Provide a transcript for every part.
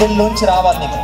గుండెల్లోంచి రావాలి నీకు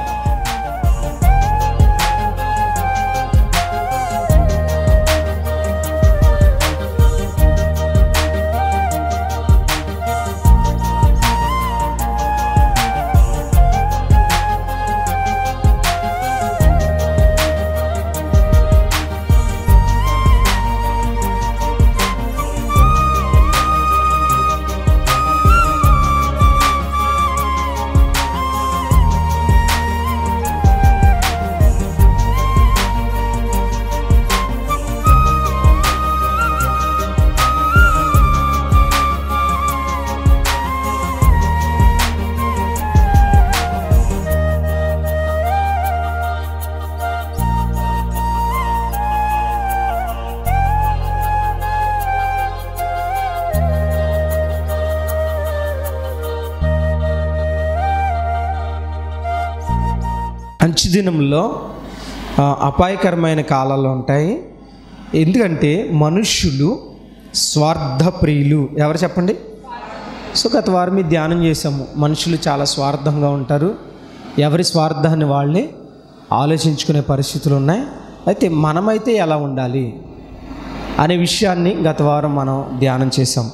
అంచు దినంలో ఆ, అపాయకరమైన కాలాలు ఉంటాయి ఎందుకంటే మనుష్యులు స్వార్థప్రియులు ఎవరు చెప్పండి సో గత వారం మీద ధ్యానం చేసాము మనుషులు చాలా స్వార్థంగా ఉంటారు ఎవరి స్వార్థాన్ని వాళ్ళే ఆలోచించుకునే పరిస్థితులు ఉన్నాయి అయితే మనమైతే ఎలా ఉండాలి అనే విషయాన్ని గత వారం మనం ధ్యానం చేసాం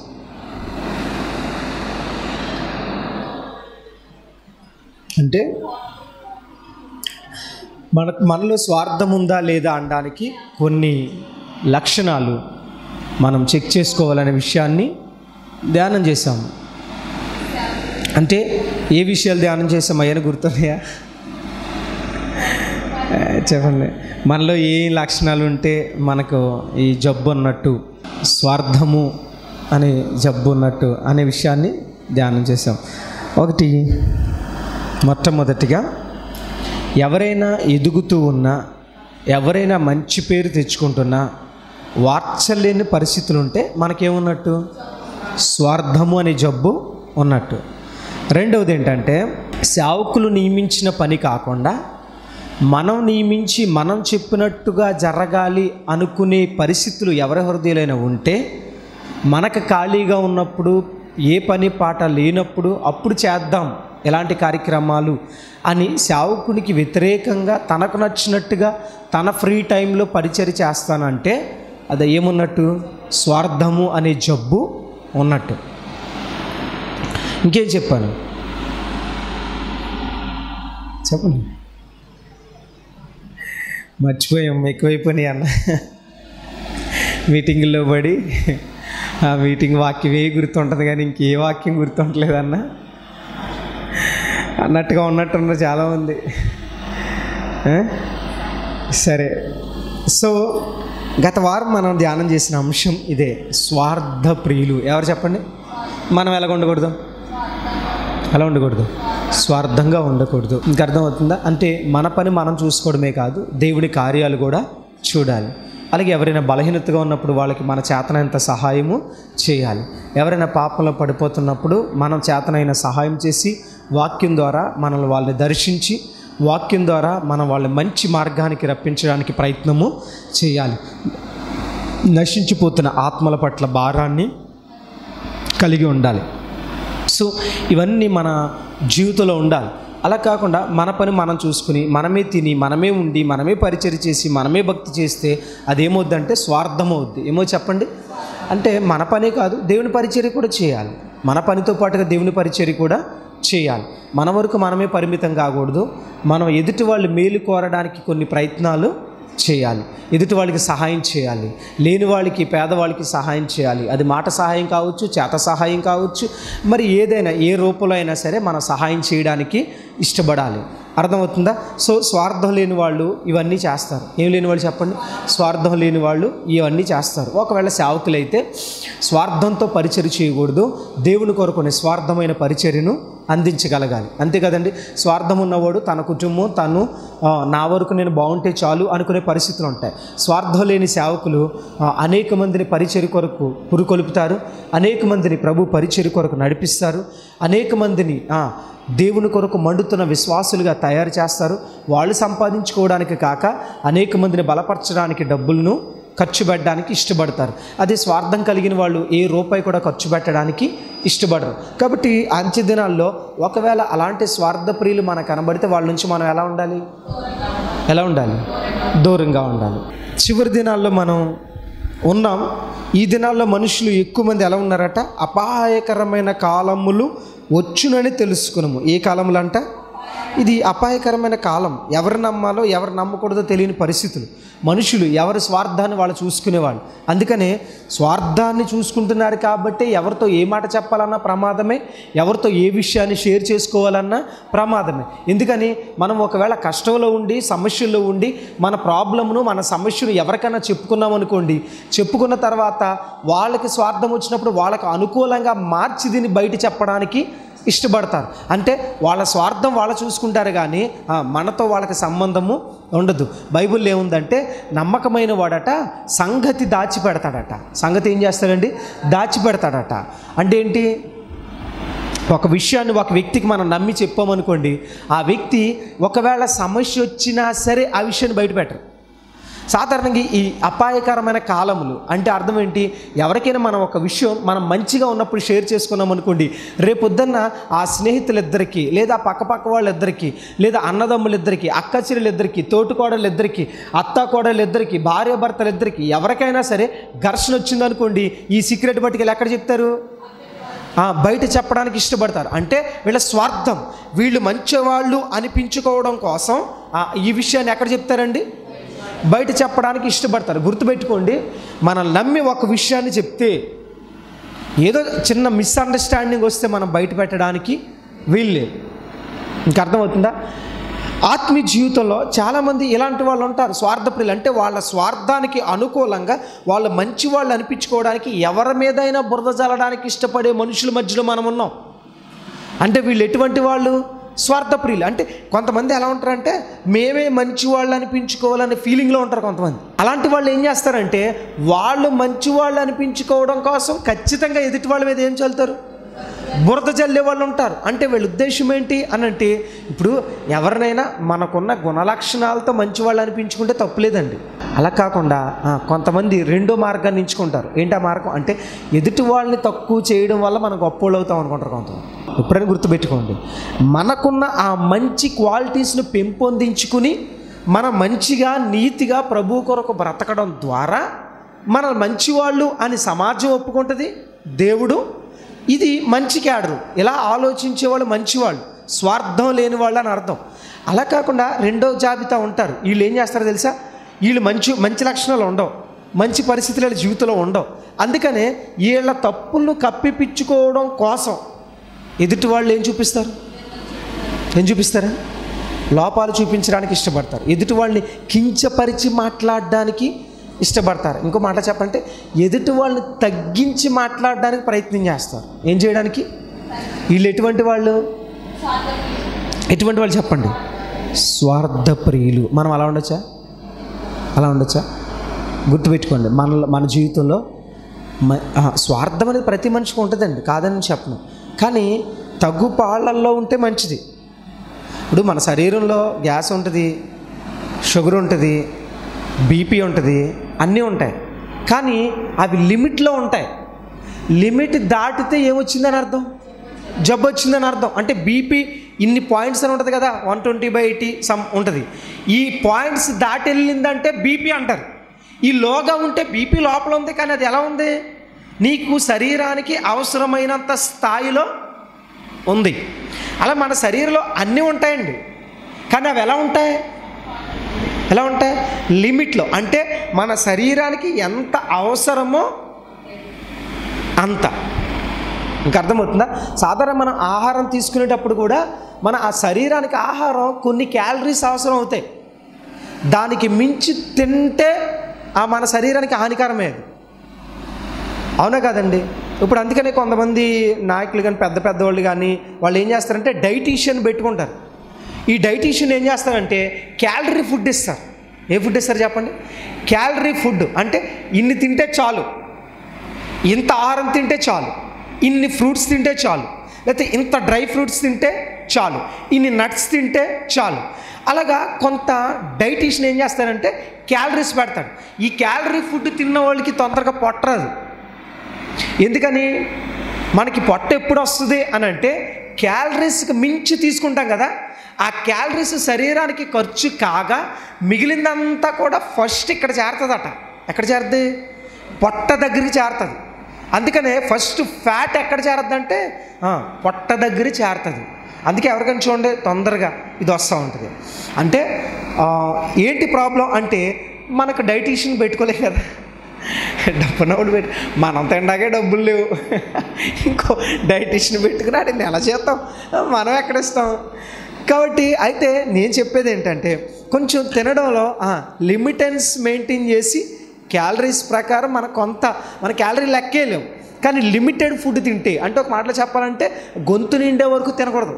అంటే మన మనలో స్వార్థం ఉందా లేదా అనడానికి కొన్ని లక్షణాలు మనం చెక్ చేసుకోవాలనే విషయాన్ని ధ్యానం చేసాము అంటే ఏ విషయాలు ధ్యానం చేసాం అయ్యని గుర్తున్నాయా ఆ, చెప్పండి మనలో ఏ లక్షణాలు ఉంటే మనకు ఈ జబ్బు ఉన్నట్టు స్వార్థము అనే జబ్బు ఉన్నట్టు అనే విషయాన్ని ధ్యానం చేసాం ఒకటి మొట్టమొదటిగా ఎవరైనా ఎదుగుతూ ఉన్నా ఎవరైనా మంచి పేరు తెచ్చుకుంటున్నా వార్చలేని పరిస్థితులు ఉంటే మనకేమున్నట్టు స్వార్థము అనే జబ్బు ఉన్నట్టు రెండవది ఏంటంటే సేవకులు నియమించిన పని కాకుండా మనం నియమించి మనం చెప్పినట్టుగా జరగాలి అనుకునే పరిస్థితులు ఎవరి హృదయాలైనా ఉంటే మనకు ఖాళీగా ఉన్నప్పుడు ఏ పని పాట లేనప్పుడు అప్పుడు చేద్దాం ఎలాంటి కార్యక్రమాలు అని సేవకునికి వ్యతిరేకంగా తనకు నచ్చినట్టుగా తన ఫ్రీ టైంలో పరిచయం చేస్తానంటే అది ఏమున్నట్టు స్వార్థము అనే జబ్బు ఉన్నట్టు ఇంకేం చెప్పాను చెప్పండి మర్చిపోయాం ఎక్కువైపోయినాయి అన్న మీటింగుల్లో పడి ఆ మీటింగ్ వాక్యం ఏ గుర్తుంటుంది కానీ ఇంకే వాక్యం గుర్తుంటలేదన్న అన్నట్టుగా ఉన్నట్టున్నారు చాలామంది ఆ? సరే సో గత వారం మనం ధ్యానం చేసిన అంశం ఇదే స్వార్థ ప్రియులు ఎవరు చెప్పండి మనం ఎలా ఉండకూడదు అలా ఉండకూడదు స్వార్థంగా ఉండకూడదు ఇంకా అర్థమవుతుందా అంటే మన పని మనం చూసుకోవడమే కాదు దేవుడి కార్యాలు కూడా చూడాలి అలాగే ఎవరైనా బలహీనతగా ఉన్నప్పుడు వాళ్ళకి మన చేతనైనంత సహాయము చేయాలి ఎవరైనా పాపంలో పడిపోతున్నప్పుడు మనం చేతనైన సహాయం చేసి వాక్యం ద్వారా మనల్ని వాళ్ళని దర్శించి వాక్యం ద్వారా మనం వాళ్ళని మంచి మార్గానికి రప్పించడానికి ప్రయత్నము చేయాలి నశించిపోతున్న ఆత్మల పట్ల భారాన్ని కలిగి ఉండాలి సో ఇవన్నీ మన జీవితంలో ఉండాలి అలా కాకుండా మన పని మనం చూసుకుని మనమే తిని మనమే ఉండి మనమే పరిచయం చేసి మనమే భక్తి చేస్తే అదేమవుద్దంటే స్వార్థం అవుద్ది ఏమో చెప్పండి అంటే మన పనే కాదు దేవుని పరిచర్య కూడా చేయాలి మన పనితో పాటుగా దేవుని పరిచర్య కూడా చేయాలి మన వరకు మనమే పరిమితం కాకూడదు మనం ఎదుటి వాళ్ళు మేలు కోరడానికి కొన్ని ప్రయత్నాలు చేయాలి ఎదుటి వాళ్ళకి సహాయం చేయాలి లేని వాళ్ళకి పేదవాళ్ళకి సహాయం చేయాలి అది మాట సహాయం కావచ్చు చేత సహాయం కావచ్చు మరి ఏదైనా ఏ రూపంలో అయినా సరే మనం సహాయం చేయడానికి ఇష్టపడాలి అర్థమవుతుందా సో స్వార్థం లేని వాళ్ళు ఇవన్నీ చేస్తారు ఏం లేని వాళ్ళు చెప్పండి స్వార్థం లేని వాళ్ళు ఇవన్నీ చేస్తారు ఒకవేళ సేవకులైతే స్వార్థంతో పరిచర్య చేయకూడదు దేవుని కొరకు నిస్వార్థమైన పరిచర్యను అందించగలగాలి అంతే కదండి స్వార్థం ఉన్నవాడు తన కుటుంబం తను ఆ, నా వరకు నేను బాగుంటే చాలు అనుకునే పరిస్థితులు ఉంటాయి స్వార్థం లేని సేవకులు ఆ, అనేక మందిని పరిచర్య కొరకు పురుకొలుపుతారు అనేక మందిని ప్రభు పరిచర్య కొరకు నడిపిస్తారు అనేక మందిని ఆ, దేవుని కొరకు మండుతున్న విశ్వాసులుగా తయారు చేస్తారు వాళ్ళు సంపాదించుకోవడానికి కాక అనేక మందిని బలపరచడానికి డబ్బులను ఖర్చు పెట్టడానికి ఇష్టపడతారు అదే స్వార్థం కలిగిన వాళ్ళు ఏ రూపాయి కూడా ఖర్చు పెట్టడానికి ఇష్టపడరు కాబట్టి అంచె దినాల్లో ఒకవేళ అలాంటి స్వార్థ ప్రియులు మనకు కనబడితే వాళ్ళ నుంచి మనం ఎలా ఉండాలి ఎలా ఉండాలి దూరంగా ఉండాలి చివరి దినాల్లో మనం ఉన్నాం ఈ దినాల్లో మనుషులు ఎక్కువ మంది ఎలా ఉన్నారట అపాయకరమైన కాలములు వచ్చునని తెలుసుకున్నాము ఏ కాలములు అంట ఇది అపాయకరమైన కాలం ఎవరు నమ్మాలో ఎవరు నమ్మకూడదో తెలియని పరిస్థితులు మనుషులు ఎవరి స్వార్థాన్ని వాళ్ళు చూసుకునేవాళ్ళు అందుకనే స్వార్థాన్ని చూసుకుంటున్నారు కాబట్టి ఎవరితో ఏ మాట చెప్పాలన్నా ప్రమాదమే ఎవరితో ఏ విషయాన్ని షేర్ చేసుకోవాలన్నా ప్రమాదమే ఎందుకని మనం ఒకవేళ కష్టంలో ఉండి సమస్యల్లో ఉండి మన ప్రాబ్లమ్ను మన సమస్యను ఎవరికైనా చెప్పుకున్నాం అనుకోండి చెప్పుకున్న తర్వాత వాళ్ళకి స్వార్థం వచ్చినప్పుడు వాళ్ళకి అనుకూలంగా మార్చి దీన్ని బయట చెప్పడానికి ఇష్టపడతారు అంటే వాళ్ళ స్వార్థం వాళ్ళు చూసుకుంటారు కానీ ఆ, మనతో వాళ్ళకి సంబంధము ఉండదు బైబిల్లో ఏముందంటే నమ్మకమైన వాడట సంగతి దాచిపెడతాడట సంగతి ఏం చేస్తాడండి దాచిపెడతాడట అంటే ఏంటి ఒక విషయాన్ని ఒక వ్యక్తికి మనం నమ్మి చెప్పామనుకోండి ఆ వ్యక్తి ఒకవేళ సమస్య వచ్చినా సరే ఆ విషయాన్ని బయటపెట్టరు సాధారణంగా ఈ అపాయకరమైన కాలములు అంటే అర్థం ఏంటి ఎవరికైనా మనం ఒక విషయం మనం మంచిగా ఉన్నప్పుడు షేర్ చేసుకున్నాం అనుకోండి రేపొద్దున్న ఆ స్నేహితులిద్దరికీ లేదా పక్కపక్క వాళ్ళిద్దరికీ లేదా అన్నదమ్ములిద్దరికీ అక్క చెల్లెలిద్దరికీ తోటికోడలిద్దరికీ అత్త కోడలిద్దరికీ భార్య భర్తలిద్దరికీ ఎవరికైనా సరే ఘర్షణ వచ్చిందనుకోండి ఈ సీక్రెట్ పట్టుకెళ్ళి ఎక్కడ చెప్తారు ఆ, బయట చెప్పడానికి ఇష్టపడతారు అంటే వీళ్ళ స్వార్థం వీళ్ళు మంచివాళ్ళు అనిపించుకోవడం కోసం ఆ, ఈ విషయాన్ని ఎక్కడ చెప్తారండి బయట చెప్పడానికి ఇష్టపడతారు గుర్తుపెట్టుకోండి మనం నమ్మి ఒక విషయాన్ని చెప్తే ఏదో చిన్న మిస్అండర్స్టాండింగ్ వస్తే మనం బయట పెట్టడానికి వీల్లేదు ఇంకా అర్థమవుతుందా ఆత్మీయ జీవితంలో చాలామంది ఇలాంటి వాళ్ళు ఉంటారు స్వార్థప్రియులు అంటే వాళ్ళ స్వార్థానికి అనుకూలంగా వాళ్ళు మంచి వాళ్ళు అనిపించుకోవడానికి ఎవరి మీదైనా బురద జల్లడానికి ఇష్టపడే మనుషుల మధ్యలో మనం ఉన్నాం అంటే వీళ్ళు ఎటువంటి వాళ్ళు స్వార్థప్రియులు అంటే కొంతమంది ఎలా ఉంటారంటే మేమే మంచి వాళ్ళు అనిపించుకోవాలనే ఫీలింగ్లో ఉంటారు కొంతమంది అలాంటి వాళ్ళు ఏం చేస్తారంటే వాళ్ళు మంచి వాళ్ళు అనిపించుకోవడం కోసం ఖచ్చితంగా ఎదుటి వాళ్ళ మీద ఏం చల్లుతారు బురద జల్లే వాళ్ళు ఉంటారు అంటే వీళ్ళ ఉద్దేశం ఏంటి అని అంటే ఇప్పుడు ఎవరినైనా మనకున్న గుణలక్షణాలతో మంచి వాళ్ళు అనిపించుకుంటే తప్పులేదండి అలా కాకుండా ఆ, కొంతమంది రెండో మార్గాన్ని ఎంచుకుంటారు ఏంటి ఆ మార్గం అంటే ఎదుటి వాళ్ళని తక్కువ చేయడం వల్ల మనం గొప్పోళ్ళు అవుతాం అనుకుంటారు కొంతమంది ఎప్పుడైనా గుర్తుపెట్టుకోండి మనకున్న ఆ మంచి క్వాలిటీస్ను పెంపొందించుకుని మన మంచిగా నీతిగా ప్రభు కొరకు బ్రతకడం ద్వారా మన మంచివాళ్ళు అని సమాజం ఒప్పుకుంటుంది దేవుడు ఇది మంచి క్యాడరు ఇలా ఆలోచించేవాళ్ళు మంచివాళ్ళు స్వార్థం లేని వాళ్ళు అని అర్థం అలా కాకుండా రెండో జాబితా ఉంటారు వీళ్ళు ఏం చేస్తారో తెలుసా వీళ్ళు మంచి మంచి లక్షణాలు ఉండవు మంచి పరిస్థితులు వీళ్ళ జీవితంలో ఉండవు అందుకనే వీళ్ళ తప్పులను కప్పిపించుకోవడం కోసం ఎదుటి వాళ్ళు ఏం చూపిస్తారు ఏం చూపిస్తారా లోపాలు చూపించడానికి ఇష్టపడతారు ఎదుటి వాళ్ళని కించపరిచి మాట్లాడడానికి ఇష్టపడతారు ఇంకో మాట చెప్పంటే ఎదుటి వాళ్ళని తగ్గించి మాట్లాడడానికి ప్రయత్నం చేస్తారు ఏం చేయడానికి వీళ్ళు ఎటువంటి వాళ్ళు ఎటువంటి వాళ్ళు చెప్పండి స్వార్థప్రియులు మనం అలా ఉండొచ్చా అలా ఉండొచ్చా గుర్తుపెట్టుకోండి మన మన జీవితంలో మ- ఆ, స్వార్థం అనేది ప్రతి మనిషికి ఉంటుందండి కాదని చెప్పను కానీ తగ్గు పాళ్ళల్లో ఉంటే మంచిది ఇప్పుడు మన శరీరంలో గ్యాస్ ఉంటుంది షుగర్ ఉంటుంది బీపీ ఉంటుంది అన్నీ ఉంటాయి కానీ అవి లిమిట్లో ఉంటాయి లిమిట్ దాటితే ఏమొచ్చిందని అర్థం జబ్బు వచ్చిందని అర్థం అంటే బీపీ ఇన్ని పాయింట్స్ అని ఉంటుంది కదా one twenty by eighty sum ఉంటుంది ఈ పాయింట్స్ దాటి వెళ్ళిందంటే బీపీ అంటారు ఈ లోగా ఉంటే బీపీ లోపల ఉంది కానీ అది ఎలా ఉంది నీకు శరీరానికి అవసరమైనంత స్థాయిలో ఉంది అలా మన శరీరంలో అన్నీ ఉంటాయండి కానీ అవి ఎలా ఉంటాయి ఎలా ఉంటాయి లిమిట్లో అంటే మన శరీరానికి ఎంత అవసరమో అంత ఇంకా అర్థమవుతుందా సాధారణ మనం ఆహారం తీసుకునేటప్పుడు కూడా మన ఆ శరీరానికి ఆహారం కొన్ని క్యాలరీస్ అవసరం అవుతాయి దానికి మించి తింటే ఆ మన శరీరానికి హానికరమే అది అవునా కదండి ఇప్పుడు అందుకనే కొంతమంది నాయకులు కానీ పెద్ద పెద్దవాళ్ళు కానీ వాళ్ళు ఏం చేస్తారంటే డైటీషియన్ పెట్టుకుంటారు ఈ డైటీషియన్ ఏం చేస్తారంటే క్యాలరీ ఫుడ్ ఇస్తారు ఏ ఫుడ్ ఇస్తారు చెప్పండి క్యాలరీ ఫుడ్ అంటే ఇన్ని తింటే చాలు ఇంత ఆహారం తింటే చాలు ఇన్ని ఫ్రూట్స్ తింటే చాలు లేకపోతే ఇంత డ్రై ఫ్రూట్స్ తింటే చాలు ఇన్ని నట్స్ తింటే చాలు అలాగా కొంత డైటీషియన్ ఏం చేస్తారంటే క్యాలరీస్ పెడతాడు ఈ క్యాలరీ ఫుడ్ తిన్న వాళ్ళకి తొందరగా పొట్టరాదు ఎందుకని మనకి పొట్ట ఎప్పుడు వస్తుంది అని అంటే క్యాలరీస్కి మించి తీసుకుంటాం కదా ఆ క్యాలరీస్ శరీరానికి ఖర్చు కాగా మిగిలిందంతా కూడా ఫస్ట్ ఇక్కడ చేరుతుందట ఎక్కడ చేరుద్ది పొట్ట దగ్గరికి చేరుతుంది అందుకనే ఫస్ట్ ఫ్యాట్ ఎక్కడ చేరద్దంటే ఆ, పొట్ట దగ్గర చేరుతుంది అందుకే ఎవరికైనా చూడండి తొందరగా ఇది వస్తూ ఉంటుంది అంటే ఆ, ఏంటి ప్రాబ్లం అంటే మనకు డైటీషియన్ పెట్టుకోలేం కదా డబ్బునోడు పెట్టి మనం తిండాకే డబ్బులు లేవు ఇంకో డైటీషియన్ పెట్టుకుని ఆడి నెల చేస్తాం మనం ఎక్కడ ఇస్తాం కాబట్టి అయితే నేను చెప్పేది ఏంటంటే కొంచెం తినడంలో లిమిటెన్స్ మెయింటైన్ చేసి క్యాలరీస్ ప్రకారం మన కొంత మన క్యాలరీ లెక్కేయలేం కానీ లిమిటెడ్ ఫుడ్ తింటే అంటే ఒక మాటలో చెప్పాలంటే గొంతు నిండే వరకు తినకూడదు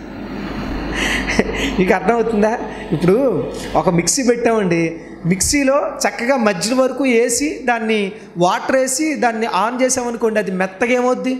మీకు అర్థమవుతుందా ఇప్పుడు ఒక మిక్సీ పెట్టామండి మిక్సీలో చక్కగా మధ్య వరకు వేసి దాన్ని వాటర్ వేసి దాన్ని ఆన్ చేసామనుకోండి అది మెత్తగా ఏమవుద్ది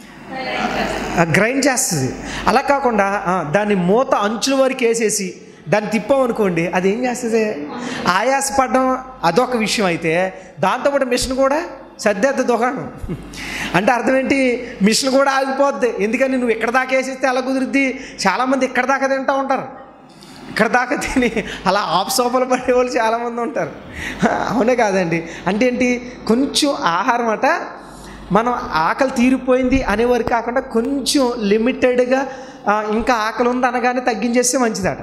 గ్రైండ్ చేస్తుంది అలా కాకుండా ఆ, దాన్ని మూత అంచుల వరకు వేసేసి దాన్ని తిప్పామనుకోండి అది ఏం చేస్తుంది ఆయాసపడడం అదొక విషయం అయితే దాంతోపాటు మిషన్ కూడా సర్దేద్ద దుకాణం అంటే అర్థం ఏంటి మిషన్ కూడా ఆగిపోద్ది ఎందుకని నువ్వు ఇక్కడ దాకా వేసేస్తే అలా కుదిరిద్ది చాలామంది ఇక్కడ దాకా తింటూ ఉంటారు ఇక్కడ దాకా తిని అలా ఆఫ్ సోఫలు పడే వాళ్ళు చాలామంది ఉంటారు అవునే కాదండి అంటే ఏంటి కొంచెం ఆహారం అట మనం ఆకలి తీరిపోయింది అనేవారు కాకుండా కొంచెం లిమిటెడ్గా ఆ, ఇంకా ఆకలి ఉంది అనగానే తగ్గించేస్తే మంచిదట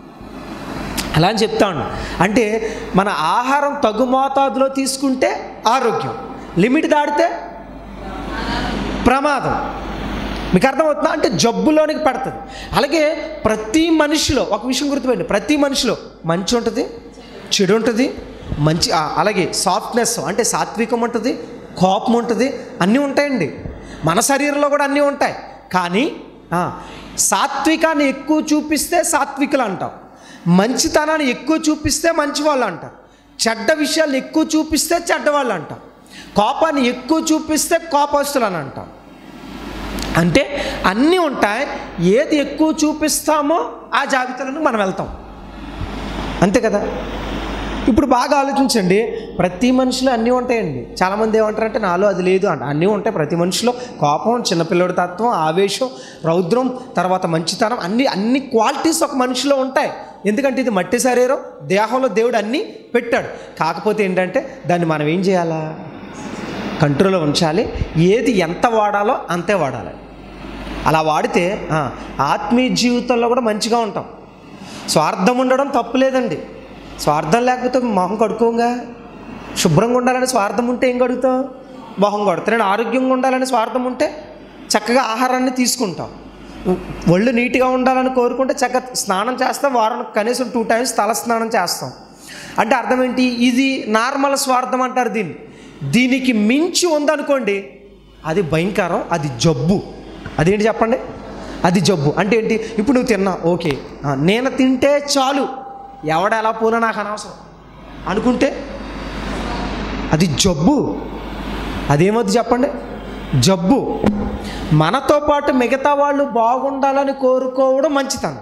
అలా అని చెప్తాను అంటే మన ఆహారం తగు మోతాదులో తీసుకుంటే ఆరోగ్యం లిమిట్ దాటితే ప్రమాదం మీకు అర్థమవుతుందా అంటే జబ్బులోనికి పడుతుంది అలాగే ప్రతి మనిషిలో ఒక విషయం గుర్తుపెట్టండి ప్రతి మనిషిలో మంచి ఉంటుంది చెడు ఉంటుంది మంచి ఆ, అలాగే సాఫ్ట్నెస్ అంటే సాత్వికం ఉంటుంది కోపం ఉంటుంది అన్నీ ఉంటాయండి మన శరీరంలో కూడా అన్నీ ఉంటాయి కానీ ఆ, సాత్వికాన్ని ఎక్కువ చూపిస్తే సాత్వికులు అంటాం మంచితనాన్ని ఎక్కువ చూపిస్తే మంచివాళ్ళు అంటారు చెడ్డ విషయాలు ఎక్కువ చూపిస్తే చెడ్డవాళ్ళు అంటాం కోపాన్ని ఎక్కువ చూపిస్తే కోపస్తులు అని అంటాం అంటే అన్నీ ఉంటాయి ఏది ఎక్కువ చూపిస్తామో ఆ జాబితాలను మనం వెళ్తాం అంతే కదా ఇప్పుడు బాగా ఆలోచించండి ప్రతి మనిషిలో అన్నీ ఉంటాయండి చాలామంది ఏమంటారంటే నాలో అది లేదు అంట అన్నీ ఉంటాయి ప్రతి మనిషిలో కోపం చిన్నపిల్లడి తత్వం ఆవేశం రౌద్రం తర్వాత మంచితనం అన్ని అన్ని క్వాలిటీస్ ఒక మనిషిలో ఉంటాయి ఎందుకంటే ఇది మట్టి శరీరం దేహంలో దేవుడు అన్నీ పెట్టాడు కాకపోతే ఏంటంటే దాన్ని మనం ఏం చేయాలా కంట్రోల్లో ఉంచాలి ఏది ఎంత వాడాలో అంతే వాడాలి అలా వాడితే ఆ, ఆత్మీయ జీవితంలో కూడా మంచిగా ఉంటాం స్వార్థం ఉండడం తప్పు లేదండి స్వార్థం లేకపోతే మొహం కడుక్కోగా శుభ్రంగా ఉండాలని స్వార్థం ఉంటే ఏం కడుగుతావు మొహం కడుతున్నాడు ఆరోగ్యంగా ఉండాలని స్వార్థం ఉంటే చక్కగా ఆహారాన్ని తీసుకుంటాం ఒళ్ళు నీట్గా ఉండాలని కోరుకుంటే చక్కగా స్నానం చేస్తాం వారం కనీసం టూ టైమ్స్ తల స్నానం చేస్తాం అంటే అర్థం ఏంటి ఇది నార్మల్ స్వార్థం అంటారు దీన్ని దీనికి మించి ఉందనుకోండి అది భయంకరం అది జబ్బు అదేంటి చెప్పండి అది జబ్బు అంటే ఏంటి ఇప్పుడు నువ్వు తిన్నా ఓకే ఆ, నేను తింటే చాలు ఎవడ ఎలా పోనా నాకు అనవసరం అనుకుంటే అది జబ్బు అదేమవుద్ది చెప్పండి జబ్బు మనతో పాటు మిగతా వాళ్ళు బాగుండాలని కోరుకోవడం మంచితనం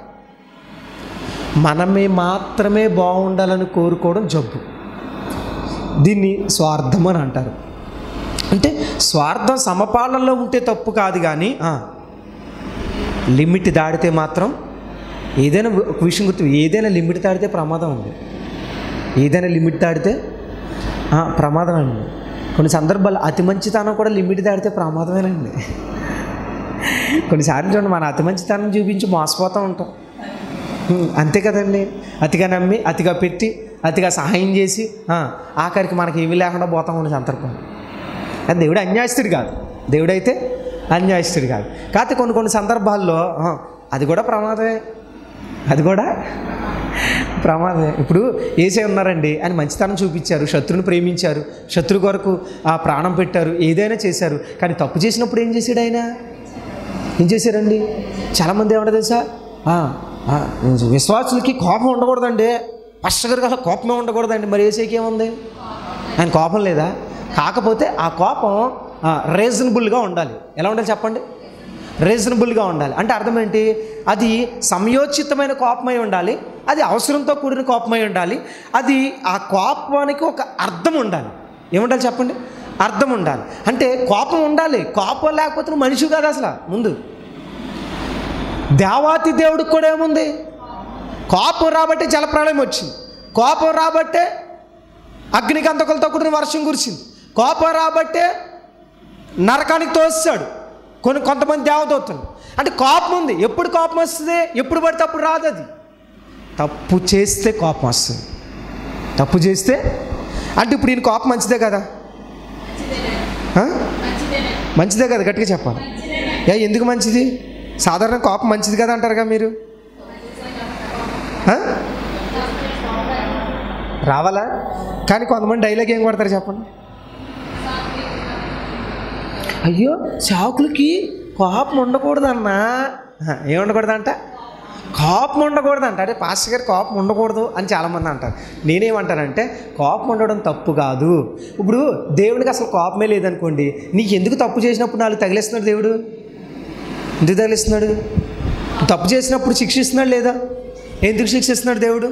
మనమే మాత్రమే బాగుండాలని కోరుకోవడం జబ్బు దీన్ని స్వార్థం అని అంటారు అంటే స్వార్థం సమపాలనలో ఉంటే తప్పు కాదు కానీ ఆ, లిమిట్ దాడితే మాత్రం ఏదైనా ఒక విషయం గుర్తు ఏదైనా లిమిట్ దాడితే ప్రమాదం ఉంది ఏదైనా లిమిట్ దాడితే ఆ, ప్రమాదం అండి కొన్ని సందర్భాలు అతి మంచితనం కూడా లిమిట్ దాడితే ప్రమాదమేనండి కొన్నిసార్లు చూడండి మన అతి మంచితనం చూపించి మోసపోతూ ఉంటాం ఉం, అంతే కదండి అతిగా నమ్మి అతిగా పెట్టి అతిగా సహాయం చేసి ఆ, ఆఖరికి మనకి ఏమీ లేకుండా పోతాం ఉన్న సందర్భం అది దేవుడు అన్యాయస్తుడు కాదు దేవుడైతే అన్యాయస్తుడు కాదు కాకపోతే కొన్ని కొన్ని సందర్భాల్లో ఆ, అది కూడా ప్రమాదమే అది కూడా ప్రమాదమే ఇప్పుడు ఏసే ఉన్నారండి ఆయన మంచితనం చూపించారు శత్రుని ప్రేమించారు శత్రు కొరకు ఆ ప్రాణం పెట్టారు ఏదైనా చేశారు కానీ తప్పు చేసినప్పుడు ఏం చేశాడు ఆయన ఏం చేశారండి చాలామంది ఏమంటారు తెలుసా ఆ, ఆ, విశ్వాసులకి కోపం ఉండకూడదండి పచ్చగరు కదా కోపమే ఉండకూడదండి మరి ఏసేకి ఏముంది ఆయన కోపం లేదా కాకపోతే ఆ కోపం రీజనబుల్గా ఉండాలి ఎలా ఉండాలి చెప్పండి రీజనబుల్గా ఉండాలి అంటే అర్థం ఏంటి అది సమయోచితమైన కోపమై ఉండాలి అది అవసరంతో కూడిన కోపమై ఉండాలి అది ఆ కోపానికి ఒక అర్థం ఉండాలి ఏముండాలి చెప్పండి అర్థం ఉండాలి అంటే కోపం ఉండాలి కోపం లేకపోతే నువ్వు మనిషి కాదు అసలు ముందు దేవాతి దేవుడికి కూడా ఏముంది కోపం రాబట్టే జలప్రళయం వచ్చింది కోపం రాబట్టే అగ్నిగంధకులతో కూడిన వర్షం కురిసింది కోపం రాబట్టే నరకానికి తోస్తాడు కొన్ని కొంతమంది దేవదూతలు అంటే కోపం ఉంది ఎప్పుడు కోపం వస్తుంది ఎప్పుడు పడితే అప్పుడు రాదు అది తప్పు చేస్తే కోపం వస్తుంది తప్పు చేస్తే అంటే ఇప్పుడు ఈయన కోపం మంచిదే కదా ఆ? మంచిదే కదా గట్టిగా చెప్పాలి ఏ ఎందుకు మంచిది సాధారణ కోపం మంచిది కదా అంటారుగా మీరు ఆ? రావాలా కానీ కొంతమంది డైలాగ్ ఏం కొడతారు చెప్పండి అయ్యో చాకులకి కోపం ఉండకూడదన్నా ఆ, ఏం ఉండకూడదంట కోపం ఉండకూడదంట అంటే పాస్టర్ గారి కోపం ఉండకూడదు అని చాలామంది అంటారు నేనేమంటానంటే కోపం ఉండడం తప్పు కాదు ఇప్పుడు దేవుడికి అసలు కోపమే లేదనుకోండి నీకు ఎందుకు తప్పు చేసినప్పుడు నాలుగు తగిలేస్తున్నాడు దేవుడు ఎందుకు తగిలిస్తున్నాడు తప్పు చేసినప్పుడు శిక్షిస్తున్నాడు లేదా ఎందుకు శిక్షిస్తున్నాడు దేవుడు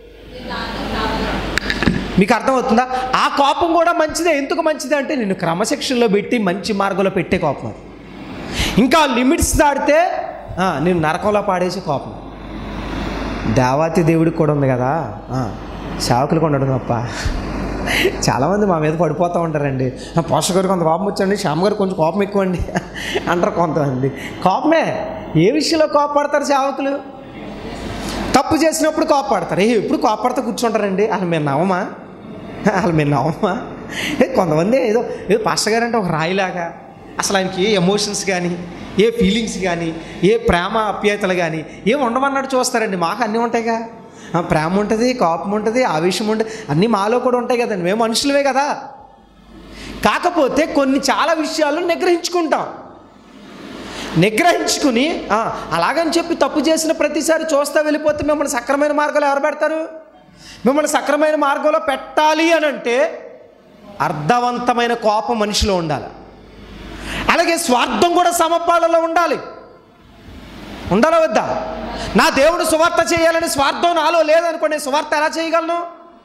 మీకు అర్థమవుతుందా ఆ కోపం కూడా మంచిదే ఎందుకు మంచిదే అంటే నేను క్రమశిక్షణలో పెట్టి మంచి మార్గంలో పెట్టే కోపం అది ఇంకా లిమిట్స్ దాటితే ఆ, నేను నరకంలో పాడేసే కోపం దేవాతి దేవుడికి కూడా ఉంది కదా ఆ, సేవకులకు ఉండడం తప్ప చాలామంది మా మీద పడిపోతూ ఉంటారండి "ఆ, పోషక గారు కొంత కోపం వచ్చండి శ్యామ్ గారు కొంచెం కోపం ఎక్కువ అండి అంటారు కొంతమంది కోపమే ఏ విషయంలో కోపడతారు సేవకులు తప్పు చేసినప్పుడు కోపడతారు ఏ ఎప్పుడు కోపడతా కూర్చుంటారండి అసలు మీరు నవమా అసలు మీరు నవమా ఏ కొంతమంది ఏదో ఏదో పాస్టర్ గారు అంటే ఒక రాయిలాగా అసలు ఆయనకి ఏ ఎమోషన్స్ కానీ ఏ ఫీలింగ్స్ కానీ ఏ ప్రేమ అప్యాయతలు కానీ ఏం ఉండమన్నట్టు చూస్తారండి మాకు అన్నీ ఉంటాయిగా ఆ, ప్రేమ ఉంటుంది కోపం ఉంటుంది ఆవేశం ఉంటుంది అన్నీ మాలో కూడా ఉంటాయి కదండి మేము మనుషులమే కదా కాకపోతే కొన్ని చాలా విషయాలు నిగ్రహించుకుంటాం నిగ్రహించుకుని ఆ, అలాగని చెప్పి తప్పు చేసిన ప్రతిసారి చూస్తా వెళ్ళిపోతే మిమ్మల్ని సక్రమైన మార్గంలో ఎవరు పెడతారు మిమ్మల్ని సక్రమైన మార్గంలో పెట్టాలి అని అంటే అర్థవంతమైన కోపం మనిషిలో ఉండాలి అలాగే స్వార్థం కూడా సమపాలలో ఉండాలి ఉండాలా వద్దా నా దేవుడు సువార్త చేయాలని స్వార్థం నాలో లేదనుకో నేను సువార్త ఎలా చేయగలను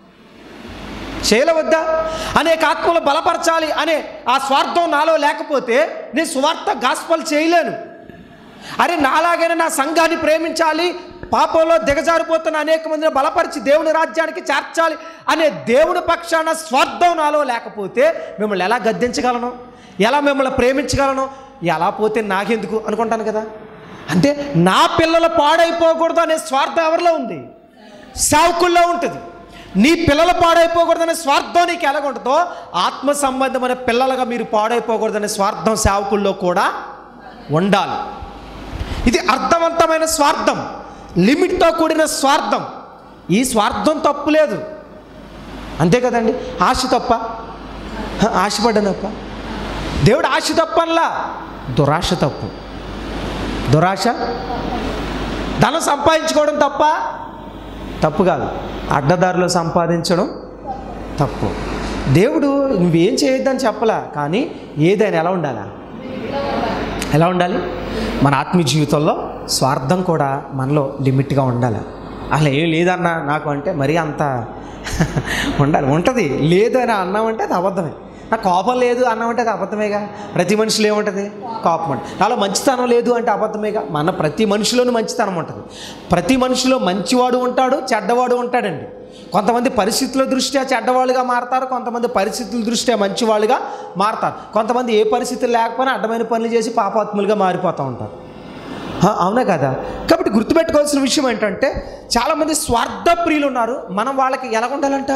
చేయలవద్దా అనేక ఆత్మలు బలపరచాలి అనే ఆ స్వార్థం నాలో లేకపోతే నేను సువార్త గాస్పల్ చేయలేను అరే నాలాగైనా నా సంఘాన్ని ప్రేమించాలి పాపంలో దిగజారిపోతున్న అనేక మందిని బలపరిచి దేవుని రాజ్యానికి చేర్చాలి అనే దేవుని పక్షాన స్వార్థం నాలో లేకపోతే మిమ్మల్ని ఎలా గద్దించగలను ఎలా మిమ్మల్ని ప్రేమించగలను ఎలా పోతే నాకెందుకు అనుకుంటాను కదా అంటే నా పిల్లలు పాడైపోకూడదు అనే స్వార్థం ఎవరిలో ఉంది సేవకుల్లో ఉంటుంది నీ పిల్లలు పాడైపోకూడదనే స్వార్థం నీకు ఎలాగుంటుందో ఆత్మ సంబంధమైన పిల్లలుగా మీరు పాడైపోకూడదనే స్వార్థం సేవకుల్లో కూడా ఉండాలి ఇది అర్థవంతమైన స్వార్థం లిమిట్తో కూడిన స్వార్థం ఈ స్వార్థం తప్పు లేదు అంతే కదండి ఆశ తప్ప హ, ఆశపడ్డం తప్ప దేవుడు ఆశ తప్పనలా దురాశ తప్పు దురాశ ధనం సంపాదించుకోవడం తప్ప తప్పు కాదు అడ్డదారిలో సంపాదించడం తప్పు దేవుడు నువ్వేం చేయొద్దని చెప్పలా కానీ ఏదైనా ఎలా ఉండాలా ఎలా ఉండాలి మన ఆత్మీయ జీవితంలో స్వార్థం కూడా మనలో లిమిట్గా ఉండాలి అసలు ఏం లేదన్నా నాకు అంటే మరీ అంత ఉండాలి ఉంటుంది లేదని అన్నామంటే అది అబద్ధమే నాకు కోపం లేదు అన్నామంటే అది అబద్ధమేగా ప్రతి మనిషిలో ఏముంటుంది కోపం ఉంటుంది నాలో మంచితనం లేదు అంటే అబద్ధమేగా మన ప్రతి మనిషిలోనూ మంచితనం ఉంటుంది ప్రతి మనిషిలో మంచివాడు ఉంటాడు చెడ్డవాడు ఉంటాడండి కొంతమంది పరిస్థితుల దృష్ట్యా చెడ్డవాళ్ళుగా మారతారు కొంతమంది పరిస్థితుల దృష్ట్యా మంచివాళ్ళుగా మారతారు కొంతమంది ఏ పరిస్థితులు లేకపోయినా అడ్డమైన పనులు చేసి పాపాత్ములుగా మారిపోతూ ఉంటారు ఆ, అవునా కదా కాబట్టి గుర్తుపెట్టుకోవాల్సిన విషయం ఏంటంటే చాలామంది స్వార్థ ప్రియులు ఉన్నారు మనం వాళ్ళకి ఎలా ఉండాలంట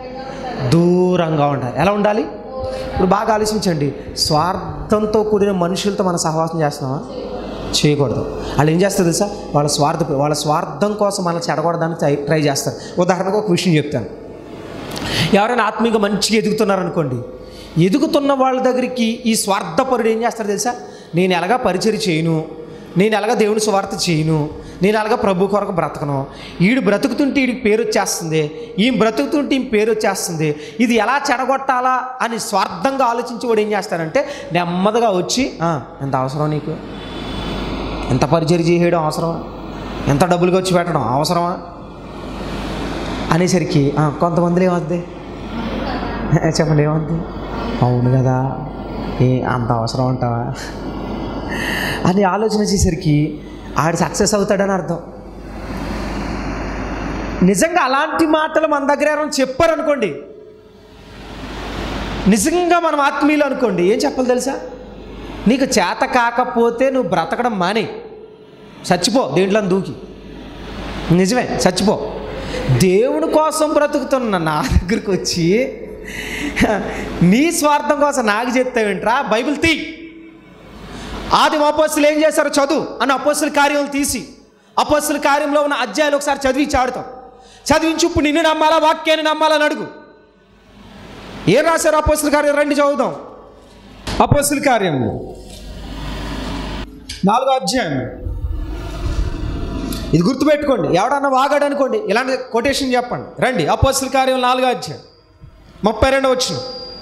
దూరంగా ఉండాలి ఎలా ఉండాలి ఇప్పుడు బాగా ఆలోచించండి స్వార్థంతో కూడిన మనుషులతో మనం సహవాసం చేస్తున్నామా చేయకూడదు వాళ్ళు ఏం చేస్తారు తెలుసా వాళ్ళ స్వార్థ వాళ్ళ స్వార్థం కోసం మనం చెడకూడదని ట్రై ట్రై చేస్తారు ఉదాహరణకు ఒక విషయం చెప్తాను ఎవరైనా ఆత్మీయంగా మంచిగా ఎదుగుతున్నారనుకోండి ఎదుగుతున్న వాళ్ళ దగ్గరికి ఈ స్వార్థపరుడు ఏం చేస్తారు తెలుసా నేను ఎలాగా పరిచయం చేయను నేను ఎలాగా దేవుని స్వార్థ చేయను నేను ఎలాగా ప్రభు కొరకు బ్రతకను ఈడు బ్రతుకుతుంటే ఈడికి పేరు వచ్చేస్తుంది ఈ బ్రతుకుతుంటే ఈ పేరు వచ్చేస్తుంది ఇది ఎలా చెడగొట్టాలా అని స్వార్థంగా ఆలోచించి వాడు ఏం చేస్తారంటే నెమ్మదిగా వచ్చి "ఆ, ఎంత అవసరం నీకు ఎంత పరిచయం చేయడం అవసరం ఎంత డబ్బులు ఖర్చు పెట్టడం అవసరమా అనేసరికి "ఆ, కొంతమందిలో ఏమవుద్ది చెప్పండి ఏమవుద్ది అవును కదా ఏ అంత అవసరం అంటావా అని ఆలోచన చేసరికి ఆడు సక్సెస్ అవుతాడని అర్థం నిజంగా అలాంటి మాటలు మన దగ్గర ఎవరైనా చెప్పారనుకోండి నిజంగా మనం ఆత్మీయులు అనుకోండి ఏం చెప్పాలి తెలుసా నీకు చేత కాకపోతే నువ్వు బ్రతకడం మానే చచ్చిపో దేంట్లో దూకి నిజమే చచ్చిపో దేవుని కోసం బ్రతుకుతున్న నా దగ్గరికి వచ్చి నీ స్వార్థం కోసం నాకు చెప్తావేంట్రా బైబిల్ తీ ఆది అపోస్తులు ఏం చేశారో చదువు అని అపోస్తుల కార్యం తీసి అపోస్తుల కార్యంలో ఉన్న అధ్యాయులు ఒకసారి చదివి చాడుతాం చదివించి ఇప్పుడు నిన్ను నమ్మాలా వాక్యాన్ని నమ్మాలని అడుగు ఏం రాశారు అపోస్తుల కార్యం రండి చదువుదాం అపోస్తుల కార్యం నాలుగో అధ్యాయం ఇది గుర్తుపెట్టుకోండి ఎవడన్నా వాగాడు అనుకోండి ఇలాంటి కొటేషన్ చెప్పండి రండి అపోస్తుల కార్యం నాలుగో అధ్యాయం ముప్పై రెండు వచ్చిన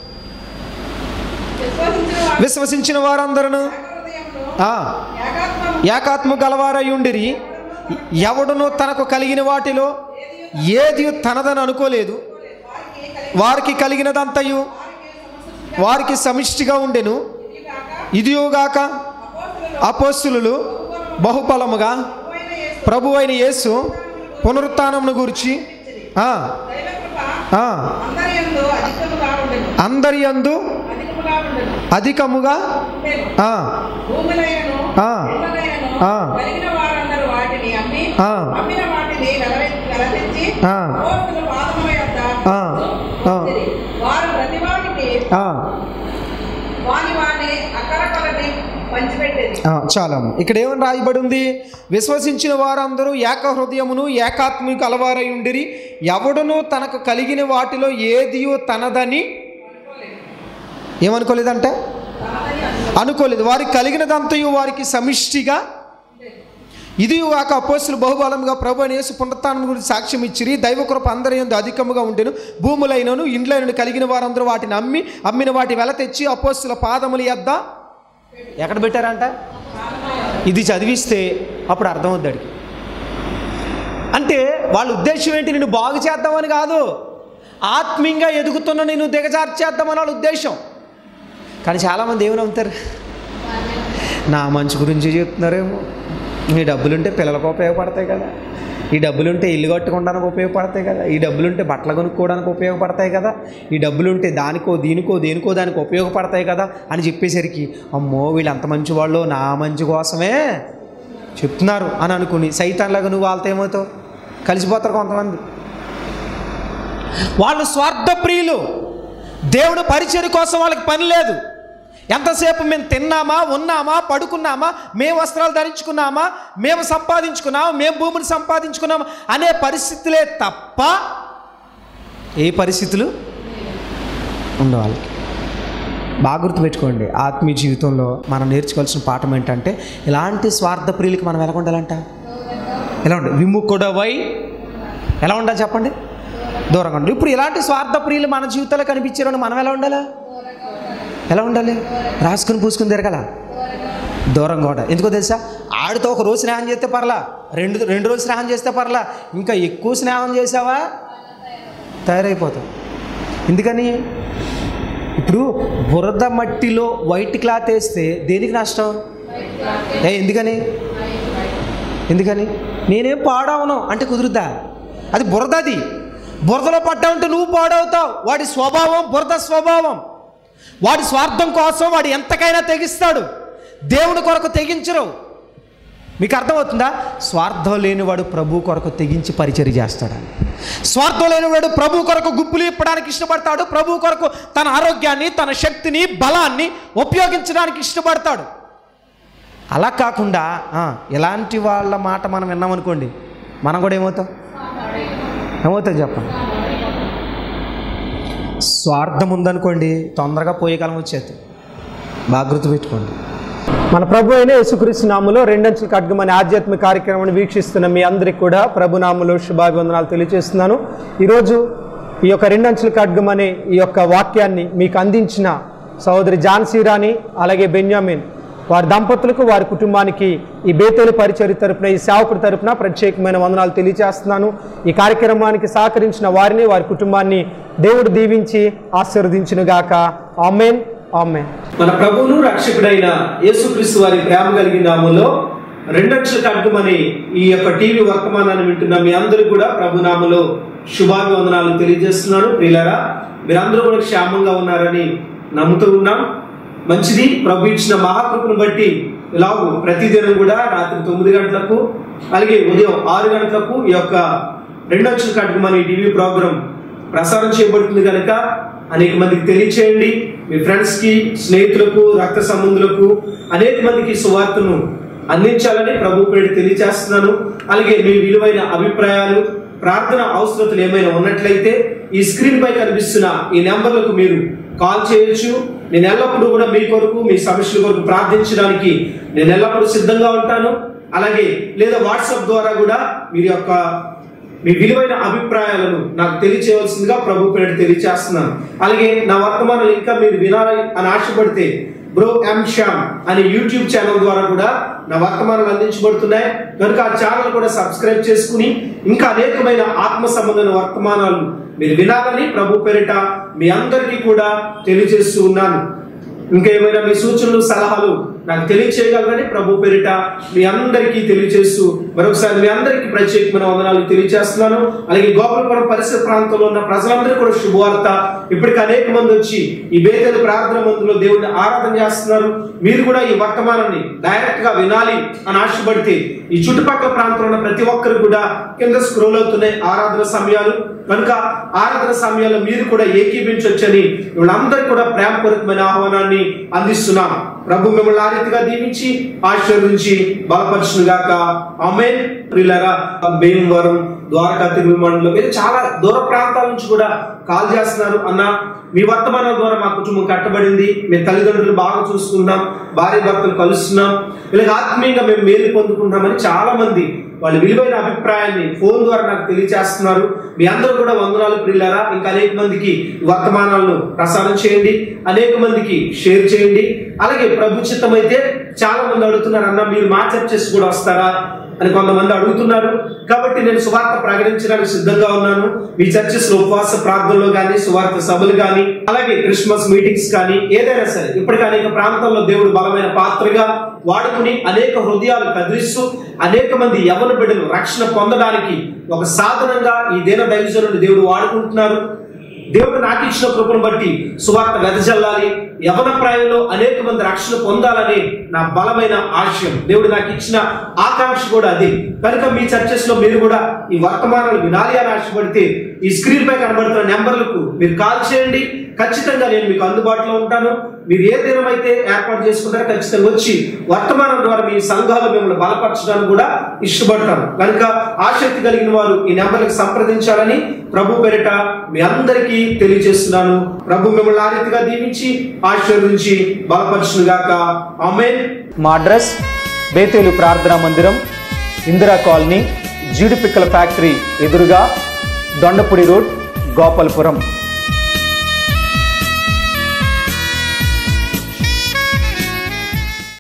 విశ్వసించిన వారందరూ ఆ, ఏకాత్మ గలవారై ఉండిరి ఎవడును తనకు కలిగిన వాటిలో ఏది తనదని అనుకోలేదు వారికి కలిగినదంతయు వారికి సమిష్టిగా ఉండెను ఇదియోగాక అపోస్తులు బహుబలముగా ప్రభు అయిన యేసు పునరుత్నమును గురించి ఆ, ఆ, అందరియందు అధికముగా ఉండెను అందరి యందు అధికముగా ఉండెను అధికముగా ఉండెను. ఆ, భూములైనను ఆ. ఇళ్ళలైనను ఆ. కలిగిన వారందరూ వాటిని అమ్మి ఆ. అమ్మిన వాటిని వెలవె- వెలతెచ్చి ఆ. అపోస్తలుల పాదముల యొద్ద ఆ. ఆ. ఉంచిరి. వారు ప్రతి వానికి ఆ, వాని వాని అకర కొలది పంచిపెట్టేది ఆ, చాలా ఇక్కడ ఏమని రాయబడి ఉంది విశ్వసించిన వారందరూ ఏక హృదయమును ఏకాత్మిక అలవారై ఉండిరి ఎవడును తనకు కలిగిన వాటిలో ఏదియో తనదని ఏమనుకోలేదంటే అనుకోలేదు వారికి కలిగినదంతయు వారికి సమిష్టిగా ఇది ఒక అపోస్తులు బహుబలంగా ప్రభు అని యేసు పునరుత్థానం గురించి సాక్ష్యం ఇచ్చిరి దైవ కృప అందరి యందు అధికముగా ఉండెను భూములైనను ఇండ్లైనను కలిగిన వారందరూ వాటిని అమ్మి అమ్మిన వాటి వెల తెచ్చి అపోస్తుల పాదములు ఎద్ద ఎక్కడ పెట్టారంట ఇది చదివిస్తే అప్పుడు అర్థమవుద్ది అడిగి అంటే వాళ్ళ ఉద్దేశం ఏంటి నేను బాగు చేద్దామని కాదు ఆత్మీయంగా ఎదుగుతున్న నేను దిగజార్చేద్దామని వాళ్ళ ఉద్దేశం కానీ చాలామంది ఏమని నమ్ముతారు నా మంచి గురించి చెప్తున్నారేమో ఈ డబ్బులుంటే పిల్లలకు ఉపయోగపడతాయి కదా ఈ డబ్బులుంటే ఇల్లు కట్టుకోవడానికి ఉపయోగపడతాయి కదా ఈ డబ్బులుంటే బట్టలు కొనుక్కోవడానికి ఉపయోగపడతాయి కదా ఈ డబ్బులుంటే దానికో దీనికో దేనికో దానికి ఉపయోగపడతాయి కదా అని చెప్పేసరికి అమ్మో వీళ్ళు అంత మంచి వాళ్ళు నా మంచి కోసమే చెప్తున్నారు అని అనుకుని సైతాన్లాగా నువ్వు వాళ్ళతో ఏమవుతావు కలిసిపోతారు కొంతమంది వాళ్ళు స్వార్థప్రియులు దేవుడు పరిచయం కోసం వాళ్ళకి పని లేదు ఎంతసేపు మేము తిన్నామా ఉన్నామా పడుకున్నామా మేము వస్త్రాలు ధరించుకున్నామా మేము సంపాదించుకున్నామా మేము భూమిని సంపాదించుకున్నామా అనే పరిస్థితులే తప్ప ఏ పరిస్థితులు ఉండవు వాళ్ళకి బాగా గుర్తుపెట్టుకోండి ఆత్మీయ జీవితంలో మనం నేర్చుకోవాల్సిన పాఠం ఏంటంటే ఇలాంటి స్వార్థ ప్రియులకి మనం ఎలా ఉండాలంట ఎలా ఉండాలి విముఖుడవై ఎలా ఉండాలి చెప్పండి దూరంగా ఉండాలి ఇప్పుడు ఇలాంటి స్వార్థ ప్రియులు మన జీవితంలో కనిపించారని మనం ఎలా ఉండాలా ఎలా ఉండాలి రాసుకుని పూసుకుని తిరగల దూరంగా ఉండాలి ఎందుకో తెలుసా ఆడితో ఒక రోజు స్నేహం చేస్తే పర్లా రెండు రెండు రోజులు స్నేహం చేస్తే పర్లా ఇంకా ఎక్కువ స్నేహం చేసావా తయారైపోతావు ఎందుకని ఇప్పుడు బురద మట్టిలో వైట్ క్లాత్ వేస్తే దేనికి నష్టం ఏ ఎందుకని ఎందుకని నేనేం పాడవను అంటే కుదురుద్దా అది బురదది బురదలో పడ్డా ఉంటే నువ్వు పాడవుతావు వాడి స్వభావం బురద స్వభావం వాడి స్వార్థం కోసం వాడు ఎంతకైనా తెగిస్తాడు దేవుని కొరకు తెగించరు మీకు అర్థమవుతుందా స్వార్థం లేనివాడు ప్రభు కొరకు తెగించి పరిచర్య చేస్తాడని స్వార్థం లేనివాడు ప్రభు కొరకు గుప్పులు ఇప్పడానికి ఇష్టపడతాడు ప్రభు కొరకు తన ఆరోగ్యాన్ని తన శక్తిని బలాన్ని ఉపయోగించడానికి ఇష్టపడతాడు అలా కాకుండా ఆ, ఇలాంటి వాళ్ళ మాట మనం విన్నామనుకోండి మనం కూడా ఏమవుతాం ఏమవుతుంది చెప్పండి స్వార్థం ఉందనుకోండి తొందరగా పోయే కాలం వచ్చేది బాగా గుర్తుపెట్టుకోండి మన ప్రభు అయిన యేసుక్రీస్తు నామములో రెండంచుల ఖడ్గం అనే ఆధ్యాత్మిక కార్యక్రమాన్ని వీక్షిస్తున్న మీ అందరికీ కూడా ప్రభు నామములో శుభాభివందనాలు తెలియజేస్తున్నాను ఈరోజు ఈ యొక్క రెండంచుల ఖడ్గం అనే ఈ యొక్క వాక్యాన్ని మీకు అందించిన సహోదరి ఝాన్సీ రాణి అలాగే బెన్యామిన్ వారి దంపతులకు వారి కుటుంబానికి ఈ బేతేలు పరిచర్య తరపున ఈ సేవకుడి తరపున ప్రత్యేకమైన వందనాలు తెలియజేస్తున్నాను ఈ కార్యక్రమానికి సహకరించిన వారిని వారి కుటుంబాన్ని దేవుడు దీవించి ఆశీర్వదించునుగాక ఆమెన్ ఆమెన్ మన ప్రభువును రక్షకుడైన యేసుక్రీస్తు వారి ప్రేమ కలిగిన నామంలో రెండక్షల కట్టుమని ఈ యొక్క టీవీ వర్తమానాన్ని వింటున్న మీ అందరూ కూడా ప్రభు నామలో శుభాభివందనాలు తెలియజేస్తున్నాను ప్రియులారా మీరందరూ కూడా క్షేమంగా ఉన్నారని నమ్ముతూ ఉన్నాం మంచిది ప్రభు ఇచ్చిన మహాకృపను బట్టి ఇలాగూ ప్రతిదినం కూడా రాత్రి తొమ్మిది గంటలకు అలాగే ఉదయం ఆరు గంటలకు ఈ యొక్క రెండక్షల కట్టుమని టీవీ ప్రోగ్రాం ప్రసారం చేయబడుతుంది కనుక అనేక మందికి తెలియచేయండి మీ ఫ్రెండ్స్ కి స్నేహితులకు రక్త సంబంధులకు అనేక మందికి సువార్తను అందించాలని ప్రభు పేరు తెలియచేస్తున్నాను అలాగే మీ విలువైన అభిప్రాయాలు ప్రార్థన అవసరతలు ఏమైనా ఉన్నట్లయితే ఈ స్క్రీన్ పై కనిపిస్తున్న ఈ నెంబర్లకు మీరు కాల్ చేయొచ్చు నేను ఎల్లప్పుడూ కూడా మీ కొరకు మీ సమస్యల కొరకు ప్రార్థించడానికి నేను ఎల్లప్పుడూ సిద్ధంగా ఉంటాను అలాగే లేదా వాట్సాప్ ద్వారా కూడా మీరు యొక్క మీ విలువైన అభిప్రాయాలను నాకు తెలియచేయవలసిందిగా ప్రభు పేరు తెలియచేస్తున్నాను అలాగే నా వర్తమానం ఇంకా మీరు వినాలి అని ఆశపడితే బ్రో ఎం శ్యామ్ అనే యూట్యూబ్ ఛానల్ ద్వారా కూడా నా వర్తమానాలు అందించబడుతున్నాయి కనుక ఆ ఛానల్ కూడా సబ్స్క్రైబ్ చేసుకుని ఇంకా అనేకమైన ఆత్మ సంబంధమైన వర్తమానాలు మీరు వినాలని ప్రభు పేరిట మీ అందరికీ కూడా తెలియజేస్తూ ఉన్నాను ఇంకా ఏమైనా మీ సూచనలు సలహాలు నాకు తెలియచేయగలరని ప్రభు పేరిట మీ అందరికీ తెలియజేస్తూ మరొకసారి మీ అందరికీ ప్రత్యేకమైన వందనాలు తెలియజేస్తున్నాను అలాగే గోపాలపురం పరిసర ప్రాంతంలో ఉన్న ప్రజలందరూ కూడా శుభవార్త ఇప్పటికి అనేక మంది వచ్చి ఈ బేదల ప్రార్థన మందులో దేవుడిని ఆరాధన చేస్తున్నారు మీరు కూడా ఈ వర్తమానాన్ని డైరెక్ట్ గా వినాలి అని ఆశపడితే ఈ చుట్టుపక్కల ప్రాంతంలో ఉన్న ప్రతి ఒక్కరు కూడా కింద స్క్రోల్ అవుతున్నాయి ఆరాధన సమయాలు కనుక ఆరాధన సమయాల్లో మీరు కూడా ఏకీభించవచ్చని వీళ్ళందరికీ కూడా ప్రేమపూర్వకమైన ఆహ్వానాన్ని అందిస్తున్నాం ప్రభు మిమ్మల్ని ఆ రీతిగా దీవించి ఆశీర్వదించి బలపరచును గాక ఆమెన్ ప్రియులారా భీమవరం ద్వారకా తిరుమల మండలం మీరు చాలా దూర ప్రాంతాల నుంచి కూడా కాల్ చేస్తున్నారు అన్న మీ వర్తమానాల ద్వారా మా కుటుంబం కట్టబడింది మీ తల్లిదండ్రులు బాగా చూసుకుంటాం భార్య భర్తలు కలుస్తున్నాం ఇలాగ ఆత్మీయంగా మేము మేలు పొందుకుంటామని చాలా మంది వాళ్ళ విలువైన అభిప్రాయాన్ని ఫోన్ ద్వారా నాకు తెలియజేస్తున్నారు మీ అందరూ కూడా వందనాలు ప్రియులారా ఇంకా అనేక మందికి ఈ వర్తమానాలను ప్రసారం చేయండి అనేక మందికి షేర్ చేయండి అలాగే ప్రభు చిత్తం అయితే చాలా మంది అడుగుతున్నారు అన్న మీరు మా చర్చెస్ కూడా వస్తారా అని కొంతమంది అడుగుతున్నారు కాబట్టి నేను సువార్త ప్రకటించడానికి సిద్ధంగా ఉన్నాను మీ చర్చెస్ లో ఉపవాస ప్రార్థనలో కానీ సువార్త సభలు కానీ అలాగే క్రిస్మస్ మీటింగ్స్ కానీ ఏదైనా సరే ఇప్పటికీ అనేక ప్రాంతాల్లో దేవుడు బలమైన పాత్రగా వాడుకుని అనేక హృదయాలు కదిలిస్తూ అనేక మంది యవన బిడ్డలు రక్షణ పొందడానికి ఒక సాధనంగా ఈ దీన దైవజనుడు దేవుడు వాడుకుంటున్నారు దేవుడు నాకు ఇచ్చిన కృపను బట్టి సువార్త వెదజల్లాలి యవన ప్రాయంలో అనేక మంది రక్షణ పొందాలని నా బలమైన ఆశయం దేవుడు నాకు ఇచ్చిన ఆకాంక్ష కూడా అది కనుక మీ చర్చెస్ లో మీరు కూడా ఈ వర్తమానాలు వినాలి అని ఆశపడితే ఈ స్క్రీన్ పై కనబడుతున్న నెంబర్లకు మీరు కాల్ చేయండి ఖచ్చితంగా నేను మీకు అందుబాటులో ఉంటాను మీరు ఏ దినం అయితే ఏర్పాటు చేసుకుంటారో ఖచ్చితంగా వచ్చి వర్తమానం ద్వారా మీ సంఘాలు మిమ్మల్ని బలపరచడానికి కూడా ఇష్టపడతాను కనుక ఆసక్తి కలిగిన వారు ఈ నెంబర్కి సంప్రదించాలని ప్రభు పేరిట మీ అందరికీ తెలియజేస్తున్నాను ప్రభు మిమ్మల్ని ఆ రీతిగా దీవించి ఆశీర్వదించి బలపరచును గాక ఆమెన్ మా అడ్రస్ బేతేలు ప్రార్థనా మందిరం ఇందిరా కాలనీ జీడిపిక్కల ఫ్యాక్టరీ ఎదురుగా దొండపూడి రోడ్ గోపాలపురం